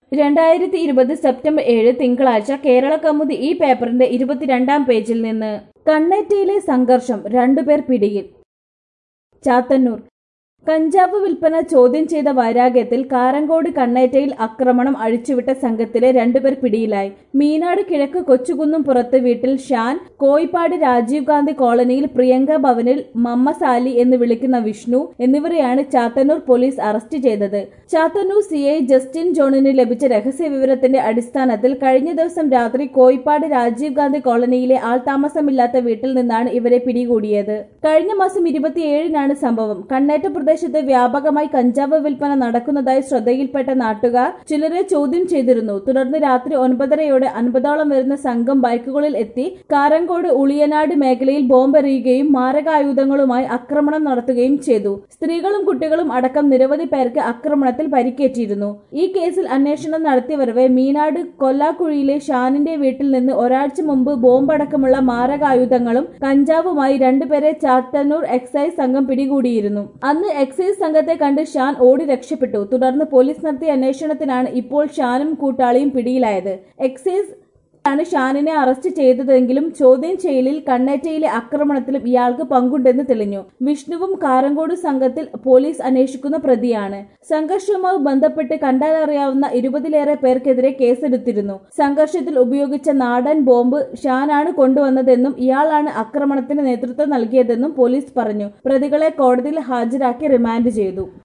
രണ്ടായിരത്തി ഇരുപത് സെപ്റ്റംബർ ഏഴ് തിങ്കളാഴ്ച കേരള കൗമുദി ഈ പേപ്പറിന്റെ ഇരുപത്തിരണ്ടാം പേജിൽ നിന്ന് കണ്ണേറ്റയിലെ സംഘർഷം രണ്ടുപേർ പിടിയിൽ ചാത്തന്നൂർ കഞ്ചാവ് വിൽപ്പന ചോദ്യം ചെയ്ത വൈരാഗ്യത്തിൽ കാരങ്കോട് കണ്ണേറ്റയിൽ ആക്രമണം അഴിച്ചുവിട്ട സംഘത്തിലെ രണ്ടുപേർ പിടിയിലായി മീനാട് കിഴക്ക് കൊച്ചുകുന്നും പുറത്ത് വീട്ടിൽ ഷാൻ കോയിപ്പാട് രാജീവ് ഗാന്ധി കോളനിയിൽ പ്രിയങ്ക ഭവനിൽ മമ്മ സാലി എന്ന് വിളിക്കുന്ന വിഷ്ണു എന്നിവരെയാണ് ചാത്തന്നൂർ പോലീസ് അറസ്റ്റ് ചെയ്തത് ചാത്തന്നൂർ സി ഐ ജസ്റ്റിൻ ജോണിന് ലഭിച്ച രഹസ്യ വിവരത്തിന്റെ അടിസ്ഥാനത്തിൽ കഴിഞ്ഞ ദിവസം രാത്രി കോയിപ്പാട് രാജീവ് ഗാന്ധി കോളനിയിലെ ആൾതാമസമില്ലാത്ത വീട്ടിൽ നിന്നാണ് ഇവരെ പിടികൂടിയത് കഴിഞ്ഞ മാസം ഇരുപത്തിയേഴിനാണ് സംഭവം കണ്ണേറ്റ പ്രദേശത്ത് വ്യാപകമായി കഞ്ചാവ് വിൽപ്പന നടക്കുന്നതായി ശ്രദ്ധയിൽപ്പെട്ട നാട്ടുകാർ ചിലരെ ചോദ്യം ചെയ്തിരുന്നു തുടർന്ന് രാത്രി ഒൻപതരയോടെ അൻപതോളം വരുന്ന സംഘം ബൈക്കുകളിൽ എത്തി കാരങ്കോട് ഉളിയനാട് മേഖലയിൽ ബോംബെറിയുകയും മാരകായുധങ്ങളുമായി ആക്രമണം നടത്തുകയും ചെയ്തു സ്ത്രീകളും കുട്ടികളും അടക്കം നിരവധി പേർക്ക് ആക്രമണത്തിൽ പരിക്കേറ്റിരുന്നു ഈ കേസിൽ അന്വേഷണം നടത്തിവരവെ മീനാട് കൊല്ലാക്കുഴിയിലെ ഷാനിന്റെ വീട്ടിൽ നിന്ന് ഒരാഴ്ച മുമ്പ് ബോംബടക്കമുള്ള മാരകായുധങ്ങളും കഞ്ചാവുമായി രണ്ടുപേരെ ചാത്തന്നൂർ എക്സൈസ് സംഘം പിടികൂടിയിരുന്നു അന്ന് എക്സൈസ് സംഘത്തെ കണ്ട് ഷാൻ ഓടി രക്ഷപ്പെട്ടു തുടർന്ന് പോലീസ് നടത്തിയ അന്വേഷണത്തിനാണ് ഇപ്പോൾ ഷാനും കൂട്ടാളിയും പിടിയിലായത് എക്സൈസ് ആണ് ഷാനിനെ അറസ്റ്റ് ചെയ്തതെങ്കിലും ചോദ്യം ചെയ്യലിൽ കണ്ണേറ്റയിലെ ആക്രമണത്തിലും ഇയാൾക്ക് പങ്കുണ്ടെന്ന് തെളിഞ്ഞു വിഷ്ണുവും കാരങ്കോട് സംഘത്തിൽ പോലീസ് അന്വേഷിക്കുന്ന പ്രതിയാണ് സംഘർഷവുമായി ബന്ധപ്പെട്ട് കണ്ടാലറിയാവുന്ന ഇരുപതിലേറെ പേർക്കെതിരെ കേസെടുത്തിരുന്നു സംഘർഷത്തിൽ ഉപയോഗിച്ച നാടൻ ബോംബ് ഷാനാണ് കൊണ്ടുവന്നതെന്നും ഇയാളാണ് ആക്രമണത്തിന് നേതൃത്വം നൽകിയതെന്നും പോലീസ് പറഞ്ഞു പ്രതികളെ കോടതിയിൽ ഹാജരാക്കി റിമാൻഡ് ചെയ്തു